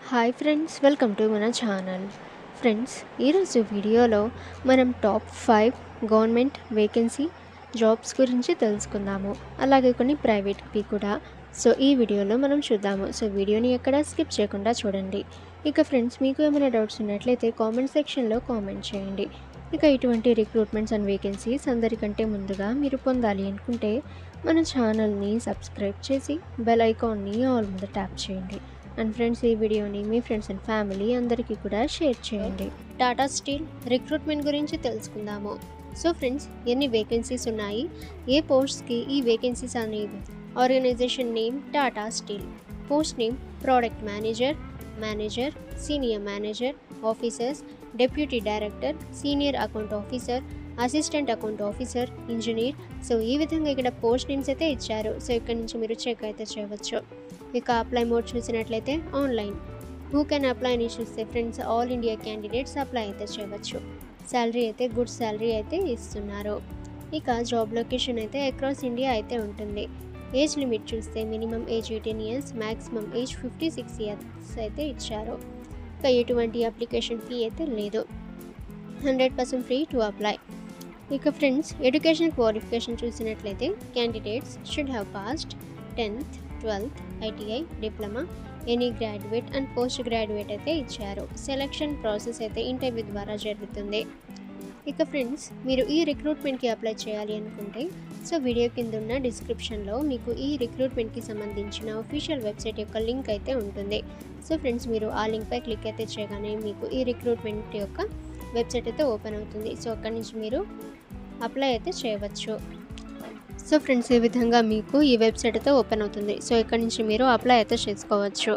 hi friends welcome to మన channel friends ఈరోజు వీడియోలో మనం top five government vacancy jobs గురించి తెలుసుకుందాము అలాగే కొన్ని ప్రైవేట్వి కూడా సో ఈ వీడియోలో మనం చూద్దాము సో వీడియోని ఎక్కడ స్కిప్ చేయకుండా చూడండి ఇక ఫ్రెండ్స్ మీకు ఏమైనా డౌట్స్ ఉన్నట్లయితే కామెంట్ సెక్షన్లో కామెంట్ చేయండి ఇక ఇటువంటి రిక్రూట్మెంట్స్ అండ్ వేకెన్సీస్ అందరికంటే ముందుగా మీరు పొందాలి అనుకుంటే మన ఛానల్ని సబ్స్క్రైబ్ చేసి బెల్ ఐకాన్ని ఆల్ మీద ట్యాప్ చేయండి అండ్ ఫ్రెండ్స్ ఈ వీడియోని మీ ఫ్రెండ్స్ అండ్ ఫ్యామిలీ అందరికీ కూడా షేర్ చేయండి టాటా స్టీల్ రిక్రూట్మెంట్ గురించి తెలుసుకుందాము సో ఫ్రెండ్స్ ఎన్ని వేకెన్సీస్ ఉన్నాయి ఏ పోస్ట్స్కి ఈ వేకెన్సీస్ అనేవి organisation name Tata Steel post name product manager manager senior manager officers deputy director senior account officer assistant account officer engineer so ఈ విధంగా ఇక్కడ పోస్ట్ నేమ్స్ అయితే ఇచ్చారు సో ఇక్కడ నుంచి మీరు చెక్ అయితే చేయవచ్చు ఇక అప్లై మోడ్ చూసినట్లయితే ఆన్లైన్ హూ కెన్ అప్లై అని చూస్తే friends all India candidates apply అయితే చేయవచ్చు శాలరీ అయితే గుడ్ శాలరీ అయితే ఇస్తున్నారు ఇక జాబ్ లొకేషన్ అయితే అక్రాస్ ఇండియా అయితే ఉంటుంది ఏజ్ లిమిట్ చూస్తే minimum age eighteen years maximum age fifty six years అయితే ఇచ్చారు ఇక ఎటువంటి అప్లికేషన్ ఫీ అయితే లేదు hundred percent free to apply ఇక ఫ్రెండ్స్ ఎడ్యుకేషన్ క్వాలిఫికేషన్ చూసినట్లయితే candidates should have passed tenth twelfth ITI diploma any graduate and post graduate అయితే ఇచ్చారు సెలక్షన్ ప్రాసెస్ అయితే ఇంటర్వ్యూ ద్వారా జరుగుతుంది ఇక ఫ్రెండ్స్ మీరు ఈ రిక్రూట్మెంట్కి అప్లై చేయాలి అనుకుంటే సో వీడియో కింద ఉన్న డిస్క్రిప్షన్లో మీకు ఈ రిక్రూట్మెంట్కి సంబంధించిన అఫీషియల్ వెబ్సైట్ యొక్క లింక్ అయితే ఉంటుంది సో ఫ్రెండ్స్ మీరు ఆ లింక్పై క్లిక్ అయితే చేయగానే మీకు ఈ రిక్రూట్మెంట్ యొక్క వెబ్సైట్ అయితే ఓపెన్ అవుతుంది సో అక్కడి నుంచి మీరు అప్లై అయితే చేయవచ్చు సో ఫ్రెండ్స్ ఈ విధంగా మీకు ఈ వెబ్సైట్ అయితే ఓపెన్ అవుతుంది సో ఇక్కడ నుంచి మీరు అప్లై అయితే చేసుకోవచ్చు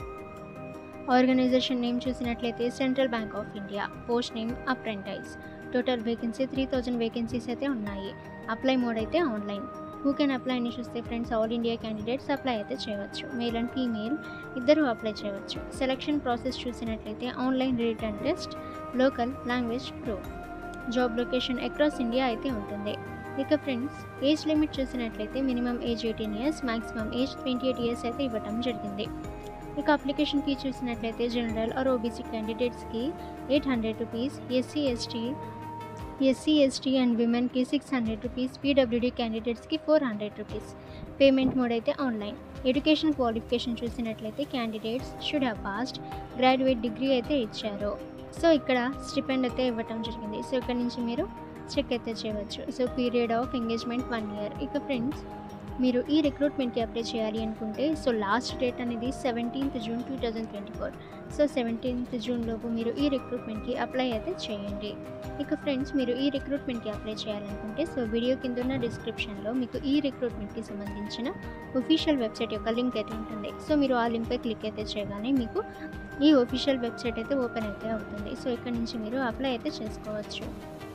ఆర్గనైజేషన్ నేమ్ చూసినట్లయితే Central Bank of India post name apprentice total vacancy three thousand vacancies అయితే ఉన్నాయి అప్లై మోడ్ అయితే ఆన్లైన్ హూ కెన్ అప్లై అని చూస్తే friends all India candidates apply అయితే చేయవచ్చు మేల్ అండ్ ఫీమేల్ ఇద్దరు అప్లై చేయవచ్చు సెలక్షన్ ప్రాసెస్ చూసినట్లయితే online written test local language pro job location across India అయితే ఉంటుంది ఇక ఫ్రెండ్స్ ఏజ్ లిమిట్ చూసినట్లయితే minimum age eighteen years maximum age twenty eight years అయితే ఇవ్వటం జరిగింది ఇక అప్లికేషన్ ఫీ చూసినట్లయితే జనరల్ ఆర్ ఓబీసీ క్యాండిడేట్స్కి eight hundred rupees SC ST SC ST and విమెన్కి సిక్స్ హండ్రెడ్ రూపీస్ పీడబ్ల్యూడీ క్యాండిడేట్స్కి four hundred rupees payment mode అయితే online education qualification చూసినట్లయితే candidates should have passed graduate degree అయితే ఇచ్చారు so ఇక్కడ stipend అయితే ఇవ్వటం జరిగింది సో ఇక్కడ నుంచి మీరు చెక్ అయితే చేయవచ్చు so period of engagement one year ఇక ఫ్రెండ్స్ మీరు ఈ రిక్రూట్మెంట్కి అప్లై చేయాలి అనుకుంటే సో లాస్ట్ డేట్ అనేది seventeenth June two thousand twenty four so seventeenth June లోపు మీరు ఈ రిక్రూట్మెంట్కి అప్లై అయితే చేయండి ఇక ఫ్రెండ్స్ మీరు ఈ రిక్రూట్మెంట్కి అప్లై చేయాలనుకుంటే సో వీడియో కింద ఉన్న డిస్క్రిప్షన్లో మీకు ఈ రిక్రూట్మెంట్కి సంబంధించిన ఒఫీషియల్ వెబ్సైట్ యొక్క లింక్ అయితే ఉంటుంది సో మీరు ఆ లింక్పై క్లిక్ అయితే చేయగానే మీకు ఈ ఒఫీషియల్ వెబ్సైట్ అయితే ఓపెన్ అయితే అవుతుంది సో ఇక్కడ నుంచి మీరు అప్లై అయితే చేసుకోవచ్చు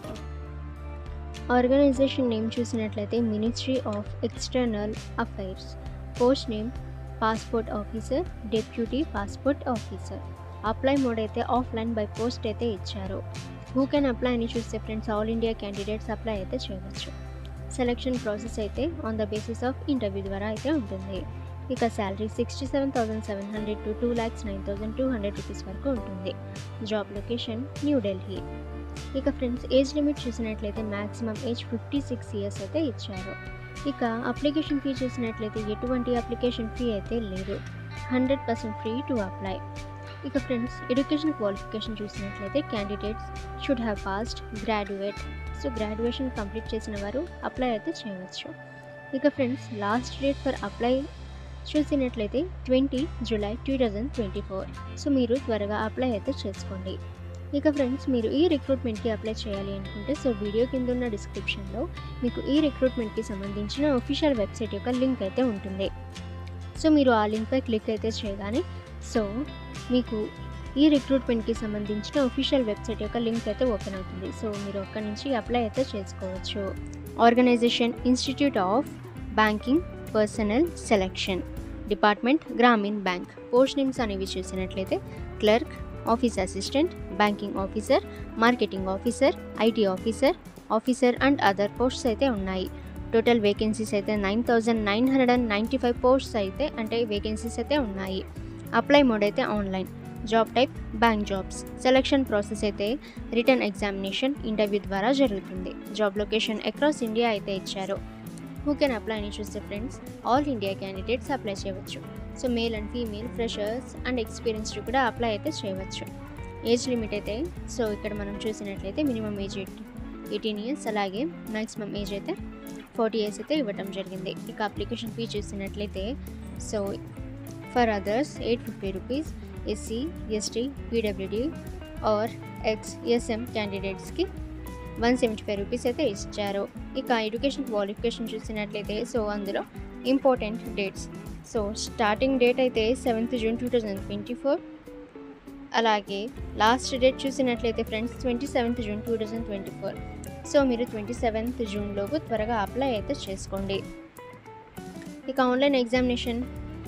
ఆర్గనైజేషన్ నేమ్ చూసినట్లయితే ministry of external affairs post name passport officer deputy passport officer apply mode అయితే ఆఫ్లైన్ బై పోస్ట్ అయితే ఇచ్చారు హూ కెన్ అప్లై అని చూస్తే friends all India candidates apply అయితే చేయవచ్చు సెలక్షన్ ప్రాసెస్ అయితే on the basis of interview ద్వారా అయితే ఉంటుంది ఇక salary sixty seven thousand seven hundred to two lakhs nine thousand two hundred rupees వరకు ఉంటుంది జాబ్ లొకేషన్ న్యూఢిల్లీ ఇక ఫ్రెండ్స్ ఏజ్ లిమిట్ చూసినట్లయితే maximum age fifty six years అయితే ఇచ్చారు ఇక అప్లికేషన్ ఫీ చూసినట్లయితే ఎటువంటి అప్లికేషన్ ఫీ అయితే లేదు hundred percent free to apply ఇక ఫ్రెండ్స్ ఎడ్యుకేషన్ క్వాలిఫికేషన్ చూసినట్లయితే candidates should have passed graduate so graduation complete చేసిన వారు అప్లై అయితే చేయవచ్చు ఇక friends last date for apply చూసినట్లయితే twenty July two thousand twenty four so మీరు త్వరగా అప్లై అయితే చేసుకోండి ఇక ఫ్రెండ్స్ మీరు ఈ రిక్రూట్మెంట్కి అప్లై చేయాలి అనుకుంటే సో వీడియో కింద ఉన్న డిస్క్రిప్షన్లో మీకు ఈ రిక్రూట్మెంట్కి సంబంధించిన ఒఫీషియల్ వెబ్సైట్ యొక్క లింక్ అయితే ఉంటుంది సో మీరు ఆ లింక్పై క్లిక్ అయితే చేయగానే సో మీకు ఈ రిక్రూట్మెంట్కి సంబంధించిన ఒఫీషియల్ వెబ్సైట్ యొక్క లింక్ అయితే ఓపెన్ అవుతుంది సో మీరు అక్కడి నుంచి అప్లై అయితే చేసుకోవచ్చు organisation institute of banking personnel selection department Gramin bank post names అనేవి చూసినట్లయితే clerk office assistant banking officer marketing officer IT officer officer and other posts అయితే ఉన్నాయి టోటల్ వేకెన్సీస్ అయితే nine thousand nine hundred and ninety five posts అయితే అంటే vacancies అయితే ఉన్నాయి apply mode అయితే online job type bank jobs selection process అయితే written examination interview ద్వారా జరుగుతుంది జాబ్ లొకేషన్ అక్రాస్ ఇండియా అయితే ఇచ్చారు హూ కెన్ అప్లై అని చూస్తే friends all India candidates apply చేయవచ్చు so male and female freshers and experienced కూడా అప్లై అయితే చేయవచ్చు ఏజ్ లిమిట్ అయితే సో ఇక్కడ మనం చూసినట్లయితే మినిమం ఏజ్ ఎయిటీన్ ఇయర్స్ అలాగే మ్యాక్సిమం ఏజ్ అయితే ఫార్టీ ఇయర్స్ అయితే ఇవ్వటం జరిగింది ఇక అప్లికేషన్ ఫీ చూసినట్లయితే so for others eight fifty rupees SC ST PWD or ex SM క్యాండిడేట్స్కి వన్ సెవెంటీ ఫైవ్ రూపీస్ అయితే ఇచ్చారు ఇక ఎడ్యుకేషన్ క్వాలిఫికేషన్ చూసినట్లయితే సో అందులో important dates so starting date అయితే seventh June two thousand twenty four అలాగే last date చూసినట్లయితే friends twenty seventh June two thousand twenty four so మీరు ట్వంటీ సెవెంత్ జూన్లోపు త్వరగా అప్లై అయితే చేసుకోండి ఇక ఆన్లైన్ ఎగ్జామినేషన్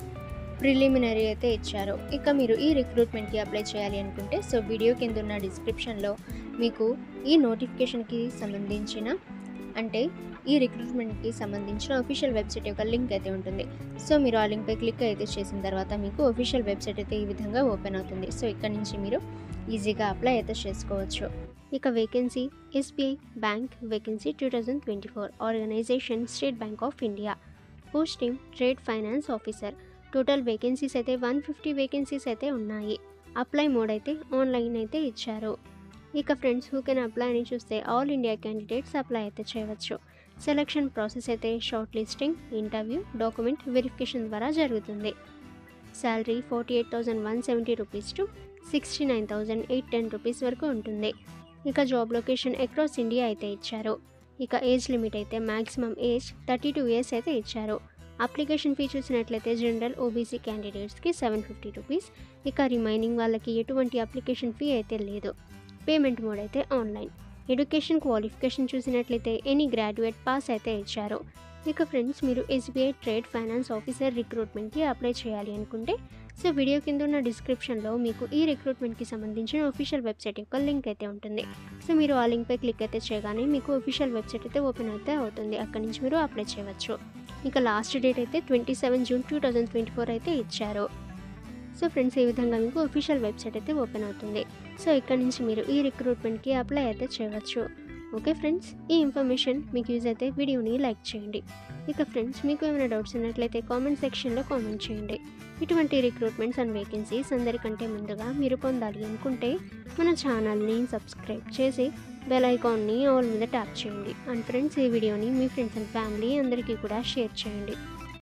ప్రిలిమినరీ అయితే ఇచ్చారు ఇక మీరు ఈ రిక్రూట్మెంట్కి అప్లై చేయాలి అనుకుంటే సో వీడియో కింద ఉన్న డిస్క్రిప్షన్లో మీకు ఈ నోటిఫికేషన్కి సంబంధించిన అంటే ఈ రిక్రూట్మెంట్కి సంబంధించిన అఫీషియల్ వెబ్సైట్ యొక్క లింక్ అయితే ఉంటుంది సో మీరు ఆ లింక్పై క్లిక్ అయితే చేసిన తర్వాత మీకు అఫీషియల్ వెబ్సైట్ అయితే ఈ విధంగా ఓపెన్ అవుతుంది సో ఇక్కడ నుంచి మీరు ఈజీగా అప్లై అయితే చేసుకోవచ్చు ఇక vacancy SBI bank vacancy two thousand twenty four organisation State Bank of India posting trade finance officer total vacancies అయితే వన్ ఫిఫ్టీ వేకెన్సీస్ అయితే ఉన్నాయి అప్లై మోడ్ అయితే ఆన్లైన్ అయితే ఇచ్చారు ఇక ఫ్రెండ్స్ హూ కెన్ అప్లై అని చూస్తే ఆల్ ఇండియా క్యాండిడేట్స్ అప్లై అయితే చేయవచ్చు సెలక్షన్ ప్రాసెస్ అయితే short listing interview document verification ద్వారా జరుగుతుంది salary forty eight thousand one seventy rupees to sixty nine thousand eight ten rupees వరకు ఉంటుంది ఇక జాబ్ లొకేషన్ అక్రాస్ ఇండియా అయితే ఇచ్చారు ఇక ఏజ్ లిమిట్ అయితే maximum age thirty two years అయితే ఇచ్చారు అప్లికేషన్ ఫీ చూసినట్లయితే జనరల్ ఓబీసీ క్యాండిడేట్స్కి సెవెన్ ఫిఫ్టీ రూపీస్ ఇక రిమైనింగ్ వాళ్ళకి ఎటువంటి అప్లికేషన్ ఫీ అయితే లేదు పేమెంట్ మోడ్ అయితే ఆన్లైన్ ఎడ్యుకేషన్ క్వాలిఫికేషన్ చూసినట్లయితే ఎనీ గ్రాడ్యుయేట్ పాస్ అయితే ఇచ్చారు ఇక ఫ్రెండ్స్ మీరు ఎస్బీఐ ట్రేడ్ ఫైనాన్స్ ఆఫీసర్ రిక్రూట్మెంట్కి అప్లై చేయాలి అనుకుంటే సో వీడియో కింద ఉన్న డిస్క్రిప్షన్లో మీకు ఈ రిక్రూట్మెంట్కి సంబంధించిన ఒఫీషియల్ వెబ్సైట్ యొక్క లింక్ అయితే ఉంటుంది సో మీరు ఆ లింక్పై క్లిక్ అయితే చేయగానే మీకు ఒఫీషియల్ వెబ్సైట్ అయితే ఓపెన్ అయితే అవుతుంది అక్కడి నుంచి మీరు అప్లై చేయవచ్చు ఇక లాస్ట్ డేట్ అయితే twenty seven June two thousand twenty four అయితే ఇచ్చారు సో ఫ్రెండ్స్ ఈ విధంగా మీకు ఒఫీషియల్ వెబ్సైట్ అయితే ఓపెన్ అవుతుంది సో ఇక్కడ నుంచి మీరు ఈ రిక్రూట్మెంట్కి అప్లై అయితే చేయవచ్చు ఓకే ఫ్రెండ్స్ ఈ ఇన్ఫర్మేషన్ మీకు యూజ్ అయితే వీడియోని లైక్ చేయండి ఇక ఫ్రెండ్స్ మీకు ఏమైనా డౌట్స్ ఉన్నట్లయితే కామెంట్ సెక్షన్లో కామెంట్ చేయండి ఇటువంటి రిక్రూట్మెంట్స్ అండ్ వేకెన్సీస్ అందరికంటే ముందుగా మీరు పొందాలి అనుకుంటే మన ఛానల్ని సబ్స్క్రైబ్ చేసి బెల్ ఐకాన్ని ఆల్ మీద ట్యాప్ చేయండి అండ్ ఫ్రెండ్స్ ఈ వీడియోని మీ ఫ్రెండ్స్ అండ్ ఫ్యామిలీ అందరికీ కూడా షేర్ చేయండి